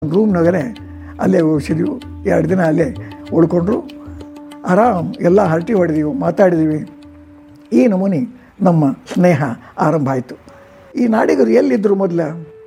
ರೂಮ್ನಾಗೇ ಅಲ್ಲೇ ಉಳಿಸಿದ್ವು ಎರಡು ದಿನ ಅಲ್ಲೇ ಉಳ್ಕೊಂಡ್ರು ಆರಾಮ್ ಎಲ್ಲ ಹರಟಿ ಹೊಡೆದೀವಿ ಮಾತಾಡಿದೀವಿ ಈ ನಮೂನಿ ನಮ್ಮ ಸ್ನೇಹ ಆರಂಭ ಆಯಿತು ಈ ನಾಡಿಗರು ಎಲ್ಲಿದ್ದರು ಮೊದಲ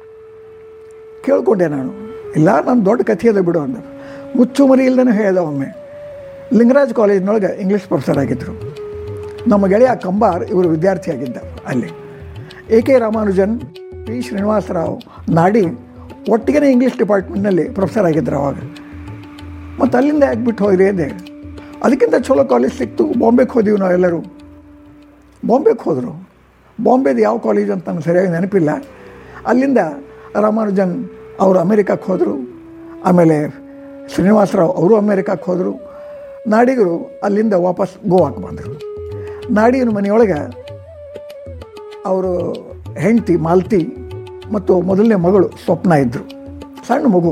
ಕೇಳ್ಕೊಂಡೆ ನಾನು ಇಲ್ಲ ನನ್ನ ದೊಡ್ಡ ಕಥೆ ಅದ ಬಿಡು ಅಂದ ಮುಚ್ಚುಮರಿ ಇಲ್ದೇ ಹೇಳ್ದ ಒಮ್ಮೆ ಲಿಂಗರಾಜ್ ಕಾಲೇಜಿನೊಳಗೆ ಇಂಗ್ಲೀಷ್ ಪ್ರೊಫೆಸರ್ ಆಗಿದ್ದರು ನಮ್ಮ ಗೆಳೆಯ ಕಂಬಾರ್ ಇವರು ವಿದ್ಯಾರ್ಥಿ ಆಗಿದ್ದ ಅಲ್ಲಿ A K Ramanujan P Srinivasarao ನಾಡಿ ಒಟ್ಟಿಗೆ ಇಂಗ್ಲೀಷ್ ಡಿಪಾರ್ಟ್ಮೆಂಟ್ನಲ್ಲಿ ಪ್ರೊಫೆಸರ್ ಆಗಿದ್ದರು ಅವಾಗ ಮತ್ತು ಅಲ್ಲಿಂದ ಯಾಕೆ ಬಿಟ್ಟು ಹೋದ್ರಿ ಅಂದೆ ಅದಕ್ಕಿಂತ ಚಲೋ ಕಾಲೇಜ್ ಸಿಕ್ತು ಬಾಂಬೆಗೆ ಹೋದೀವಿ ನಾವೆಲ್ಲರೂ ಬಾಂಬೆಗೆ ಹೋದರು ಬಾಂಬೆದು ಯಾವ ಕಾಲೇಜ್ ಅಂತ ನನಗೆ ಸರಿಯಾಗಿ ನೆನಪಿಲ್ಲ ಅಲ್ಲಿಂದ ರಾಮಾನುಜನ್ ಅವರು ಅಮೇರಿಕಕ್ಕೆ ಹೋದರು ಆಮೇಲೆ ಶ್ರೀನಿವಾಸರಾವ್ ಅವರು ಅಮೇರಿಕಕ್ಕೆ ಹೋದರು ನಾಡಿಗರು ಅಲ್ಲಿಂದ ವಾಪಸ್ ಗೋವಾಕ್ಕೆ ಬಂದರು ನಾಡಿಗನ ಮನೆಯೊಳಗೆ ಅವರು ಹೆಂಡತಿ ಮಾಲ್ತಿ ಮತ್ತು ಮೊದಲನೇ ಮಗಳು ಸ್ವಪ್ನ ಇದ್ದರು ಸಣ್ಣ ಮಗು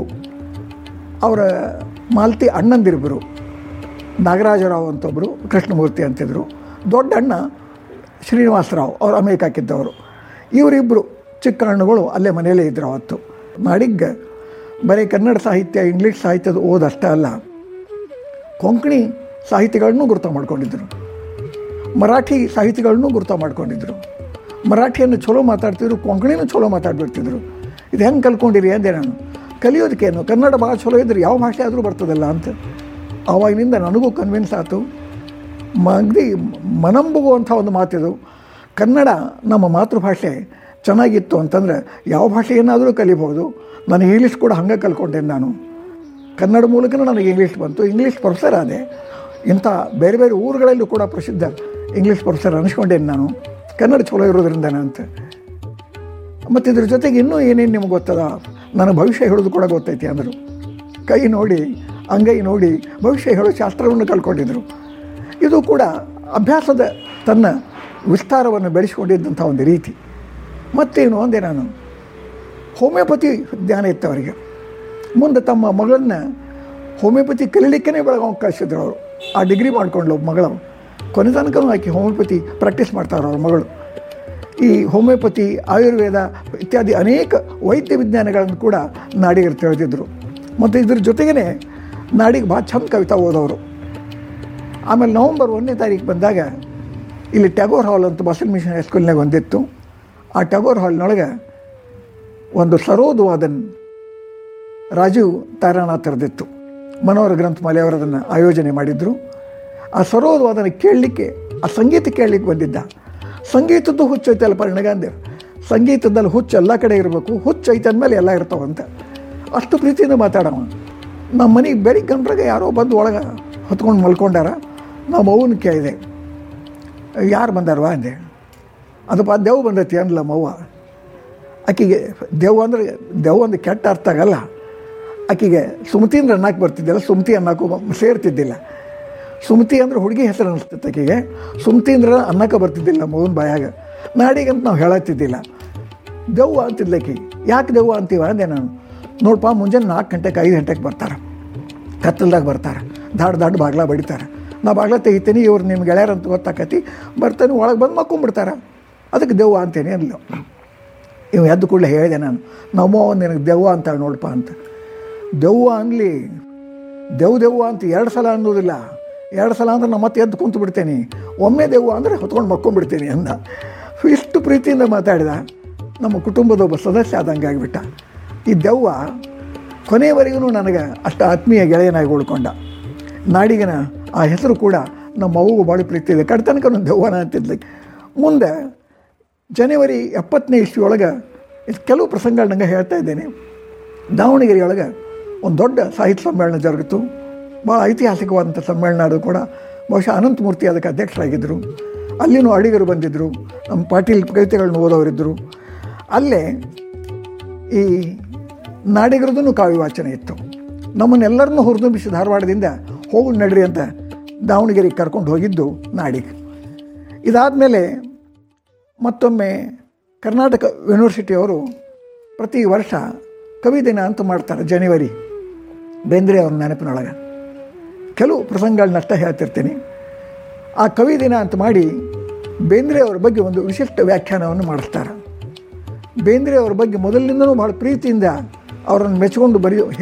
ಅವರ ಮಾಲ್ತಿ ಅಣ್ಣಂದಿರಿಬ್ಬರು ನಾಗರಾಜರಾವ್ ಅಂತೊಬ್ಬರು ಕೃಷ್ಣಮೂರ್ತಿ ಅಂತಿದ್ರು ದೊಡ್ಡ ಅಣ್ಣ ಶ್ರೀನಿವಾಸರಾವ್ ಅವರು ಅಮೇರಿಕಾಕ್ಕಿದ್ದವರು ಇವರಿಬ್ಬರು ಚಿಕ್ಕ ಹಣ್ಣುಗಳು ಅಲ್ಲೇ ಮನೆಯಲ್ಲೇ ಇದ್ದರು ಅವತ್ತು ನಾಡಿಗೆ ಬರೀ ಕನ್ನಡ ಸಾಹಿತ್ಯ ಇಂಗ್ಲೀಷ್ ಸಾಹಿತ್ಯದ ಓದಷ್ಟೇ ಅಲ್ಲ ಕೊಂಕಣಿ ಸಾಹಿತಿಗಳನ್ನೂ ಗುರುತ ಮಾಡ್ಕೊಂಡಿದ್ದರು ಮರಾಠಿ ಸಾಹಿತಿಗಳನ್ನೂ ಗುರುತ ಮಾಡ್ಕೊಂಡಿದ್ದರು ಮರಾಠಿಯನ್ನು ಚಲೋ ಮಾತಾಡ್ತಿದ್ರು ಕೊಂಕಣಿನೂ ಚಲೋ ಮಾತಾಡ್ಬಿಡ್ತಿದ್ರು ಇದು ಹೆಂಗೆ ಕಲ್ಕೊಂಡಿರಿ ಅಂದೆ ನಾನು ಕಲಿಯೋದಕ್ಕೇನು ಕನ್ನಡ ಭಾಳ ಚಲೋ ಇದ್ರೆ ಯಾವ ಭಾಷೆ ಆದರೂ ಬರ್ತದಲ್ಲ ಅಂತ ಆವಾಗಿನಿಂದ ನನಗೂ ಕನ್ವಿನ್ಸ್ ಆಯಿತು ಮಗ್ದಿ ಮನಂಬುಗುವಂಥ ಒಂದು ಮಾತಿದು ಕನ್ನಡ ನಮ್ಮ ಮಾತೃಭಾಷೆ ಚೆನ್ನಾಗಿತ್ತು ಅಂತಂದರೆ ಯಾವ ಭಾಷೆ ಏನಾದರೂ ಕಲಿಬೋದು ನಾನು ಇಂಗ್ಲೀಷ್ ಕೂಡ ಹಂಗೆ ಕಲ್ಕೊಂಡೆ ನಾನು ಕನ್ನಡ ಮೂಲಕನೇ ನನಗೆ ಇಂಗ್ಲೀಷ್ ಬಂತು ಇಂಗ್ಲೀಷ್ ಪ್ರೊಫೆಸರ್ ಆದೆ ಇಂಥ ಬೇರೆ ಬೇರೆ ಊರುಗಳಲ್ಲೂ ಕೂಡ ಪ್ರಸಿದ್ಧ ಇಂಗ್ಲೀಷ್ ಪ್ರೊಫೆಸರ್ ಅನಿಸ್ಕೊಂಡೇನು ನಾನು ಕನ್ನಡ ಚಲೋ ಇರೋದ್ರಿಂದ ಅಂತ ಮತ್ತು ಇದ್ರ ಜೊತೆಗೆ ಇನ್ನೂ ಏನೇನು ನಿಮ್ಗೆ ಗೊತ್ತದ ನನಗೆ ಭವಿಷ್ಯ ಹೇಳೋದು ಕೂಡ ಗೊತ್ತೈತಿ ಅಂದರು ಕೈ ನೋಡಿ ಅಂಗೈ ನೋಡಿ ಭವಿಷ್ಯ ಹೇಳೋ ಶಾಸ್ತ್ರವನ್ನು ಕಲ್ಕೊಂಡಿದ್ರು ಇದು ಕೂಡ ಅಭ್ಯಾಸದ ತನ್ನ ವಿಸ್ತಾರವನ್ನು ಬೆಳೆಸ್ಕೊಂಡಿದ್ದಂಥ ಒಂದು ರೀತಿ ಮತ್ತೇನು ಅಂದೆ ನಾನು ಹೋಮಿಯೋಪತಿ ಜ್ಞಾನ ಇತ್ತು ಅವರಿಗೆ ಮುಂದೆ ತಮ್ಮ ಮಗಳನ್ನ ಹೋಮಿಯೋಪತಿ ಕಲೀಲಿಕ್ಕೇ ಬೆಳಗಾವ್ ಕಳಿಸಿದ್ರು ಅವರು ಆ ಡಿಗ್ರಿ ಮಾಡ್ಕೊಂಡ್ಲು ಮಗಳು ಕೊನೆ ತನಕ ಆಕೆ ಹೋಮಿಯೋಪತಿ ಪ್ರಾಕ್ಟೀಸ್ ಮಾಡ್ತಾರೆ ಅವ್ರ ಮಗಳು ಈ ಹೋಮಿಯೋಪತಿ ಆಯುರ್ವೇದ ಇತ್ಯಾದಿ ಅನೇಕ ವೈದ್ಯ ವಿಜ್ಞಾನಗಳನ್ನು ಕೂಡ ನಾಡಿಗರು ತಿಳಿದಿದ್ದರು ಮತ್ತು ಇದ್ರ ಜೊತೆಗೇ ನಾಡಿಗೆ ಭಾಳ ಚಂದ ಕವಿತಾ ಓದೋರು ಆಮೇಲೆ ನವಂಬರ್ ಒಂದನೇ ತಾರೀಕು ಬಂದಾಗ ಇಲ್ಲಿ ಟ್ಯಾಗೋರ್ ಹಾಲ್ ಅಂತ ಬಸಲ್ ಮಿಷನ್ ಹೈಸ್ಕೂಲ್ನಾಗ ಒಂದಿತ್ತು ಆ ಟ್ಯಾಗೋರ್ ಹಾಲ್ನೊಳಗೆ ಒಂದು ಸರೋದ್ವಾದನ್ ರಾಜೀವ್ ತಾರಾನಾಥರದಿತ್ತು ಮನೋಹರ ಗ್ರಂಥಮಾಲೆ ಅವರು ಅದನ್ನು ಆಯೋಜನೆ ಮಾಡಿದರು ಆ ಸರೋದ್ವಾದನ ಕೇಳಲಿಕ್ಕೆ ಆ ಸಂಗೀತ ಕೇಳಲಿಕ್ಕೆ ಬಂದಿದ್ದ ಸಂಗೀತದ್ದು ಹುಚ್ಚು ಐತಲ್ಲ ನನಗಂದೇವ್ ಸಂಗೀತದಲ್ಲಿ ಹುಚ್ಚು ಎಲ್ಲ ಕಡೆ ಇರಬೇಕು ಹುಚ್ಚು ಐತೆ ಅಂದಮೇಲೆ ಎಲ್ಲ ಇರ್ತಾವಂತ ಅಷ್ಟು ಪ್ರೀತಿಯಿಂದ ಮಾತಾಡವ ನಮ್ಮ ಮನೆಗೆ ಬೆಳಿಗ್ಗೆ ಗಂಟ್ರಾಗ ಯಾರೋ ಬಂದು ಒಳಗೆ ಹೊತ್ಕೊಂಡು ಮಲ್ಕೊಂಡಾರ ನಾವು ಮೌನ ಕೇಳಿದೆ ಯಾರು ಬಂದಾರವಾ ಅಂದೆ ಅದಪ್ಪ ದೆವ್ ಬಂದೈತಿ ಅನ್ಲ ಮವ್ವ ಆಕಿಗೆ ದೆವ್ ಅಂದರೆ ದೆವ್ ಒಂದು ಕೆಟ್ಟ ಅರ್ಥ ಆಗಲ್ಲ ಆಕಿಗೆ ಸುಮತಿ ಅಂದ್ರೆ ಅನ್ನಕ್ಕೆ ಬರ್ತಿದ್ದಿಲ್ಲ ಸುಮತಿ ಅನ್ನಕ್ಕೂ ಸೇರ್ತಿದ್ದಿಲ್ಲ ಸುಮತಿ ಅಂದ್ರೆ ಹುಡುಗಿ ಹೆಸರು ಅನಿಸ್ತೈತೆ ಆಕೆಗೆ ಸುಮತಿ ಅಂದ್ರೆ ಅನ್ನಕ್ಕೆ ಬರ್ತಿದ್ದಿಲ್ಲ ಮಗನ ಬಾಯಾಗ ನಾಡಿಗಂತ ನಾವು ಹೇಳತ್ತಿದ್ದಿಲ್ಲ ದೆವ್ವ ಅಂತಿದ್ಲ ಆಕಿ ಯಾಕೆ ದೆವ್ವ ಅಂತೀವ ಅಂದೆ ನಾನು ನೋಡಪ್ಪ ಮುಂಜಾನೆ ನಾಲ್ಕು ಗಂಟೆಗೆ ಐದು ಗಂಟೆಗೆ ಬರ್ತಾರೆ ಕತ್ತಲ್ದಾಗ ಬರ್ತಾರೆ ದಾಡ್ ದಾಡ್ ಬಾಗ್ಲ ಬಡಿತಾರೆ ನಾ ಬಾಗ್ಲ ತೆಗಿತೀನಿ ಇವ್ರು ನಿಮ್ಮ ಗೆಳೆಯರಂತ ಗೊತ್ತಾಕತಿ ಬರ್ತಾನೆ ಒಳಗೆ ಬಂದು ಮಕ್ಕೊಂಬಿಡ್ತಾರೆ ಅದಕ್ಕೆ ದೆವ್ವ ಅಂತೇನೆ ಅನ್ಲು ಇವು ಎದ್ದು ಕೂಡಲೇ ಹೇಳಿದೆ ನಾನು ನಮ್ಮೋ ನಿನಗೆ ದೆವ್ವ ಅಂತ ನೋಡಪ್ಪ ಅಂತ ದೆವ್ವ ಅನ್ಲಿ ದೆವ್ ದೆವ್ವ ಅಂತ ಎರಡು ಸಲ ಅನ್ನೋದಿಲ್ಲ ಎರಡು ಸಲ ಅಂದ್ರೆ ನಾನು ಮತ್ತೆ ಎದ್ದು ಕುಂತು ಬಿಡ್ತೇನೆ ಒಮ್ಮೆ ದೆವ್ವ ಅಂದರೆ ಹೊತ್ಕೊಂಡು ಮಕ್ಕೊಂಡ್ಬಿಡ್ತೀನಿ ಅಂದ ಇಷ್ಟು ಪ್ರೀತಿಯಿಂದ ಮಾತಾಡಿದ ನಮ್ಮ ಕುಟುಂಬದ ಒಬ್ಬ ಸದಸ್ಯ ಆದಂಗೆ ಆಗಿಬಿಟ್ಟ ಈ ದೆವ್ವ ಕೊನೆಯವರೆಗೂ ನನಗೆ ಅಷ್ಟು ಆತ್ಮೀಯ ಗೆಳೆಯನಾಗಿ ಉಳ್ಕೊಂಡ ನಾಡಿಗನ ಆ ಹೆಸರು ಕೂಡ ನಮ್ಮ ಅವ್ವಗೂ ಭಾಳ ಪ್ರೀತಿ ಇದೆ ಕಡ್ತನಕ ನಾನು ದೆವ್ವನ ಅಂತಿದ್ಲಿ ಮುಂದೆ ಜನವರಿ ಎಪ್ಪತ್ತನೇ ಇಸ್ವಿಯೊಳಗೆ ಕೆಲವು ಪ್ರಸಂಗಗಳು ನಂಗೆ ಹೇಳ್ತಾ ಇದ್ದೇನೆ ದಾವಣಗೆರೆಯೊಳಗೆ ಒಂದು ದೊಡ್ಡ ಸಾಹಿತ್ಯ ಸಮ್ಮೇಳನ ಜರುಗಿತು ಭಾಳ ಐತಿಹಾಸಿಕವಾದಂಥ ಸಮ್ಮೇಳನ ಅದು ಕೂಡ ಬಹುಶಃ ಅನಂತಮೂರ್ತಿ ಅದಕ್ಕೆ ಅಧ್ಯಕ್ಷರಾಗಿದ್ದರು ಅಲ್ಲಿನೂ ಅಡಿಗರು ಬಂದಿದ್ದರು ನಮ್ಮ ಪಾಟೀಲ್ ಕವಿತೆಗಳನ್ನ ಓದೋರಿದ್ದರು ಅಲ್ಲೇ ಈ ನಾಡಿಗರದೂ ಕಾವ್ಯ ವಾಚನ ಇತ್ತು ನಮ್ಮನ್ನೆಲ್ಲರನ್ನೂ ಹುರಿದುಂಬಿಸಿ ಧಾರವಾಡದಿಂದ ಹೋಗು ನಡ್ರಿ ಅಂತ ದಾವಣಗೆರೆಗೆ ಕರ್ಕೊಂಡು ಹೋಗಿದ್ದು ನಾಡಿಗೆ ಇದಾದಮೇಲೆ ಮತ್ತೊಮ್ಮೆ ಕರ್ನಾಟಕ ಯೂನಿವರ್ಸಿಟಿಯವರು ಪ್ರತಿ ವರ್ಷ ಕವಿ ದಿನ ಅಂತ ಮಾಡ್ತಾರೆ ಜನವರಿ ಬೇಂದ್ರೆ ಅವ್ರ ನೆನಪಿನೊಳಗೆ ಕೆಲವು ಪ್ರಸಂಗಗಳನ್ನಷ್ಟೇ ಹೇಳ್ತಿರ್ತೀನಿ ಆ ಕವಿ ದಿನ ಅಂತ ಮಾಡಿ ಬೇಂದ್ರೆ ಅವ್ರ ಬಗ್ಗೆ ಒಂದು ವಿಶಿಷ್ಟ ವ್ಯಾಖ್ಯಾನವನ್ನು ಮಾಡಿಸ್ತಾರೆ ಬೇಂದ್ರೆ ಅವ್ರ ಬಗ್ಗೆ ಮೊದಲಿನಿಂದನೂ ಭಾಳ ಪ್ರೀತಿಯಿಂದ ಅವರನ್ನು ಮೆಚ್ಚಿಕೊಂಡು ಬರೆಯೋ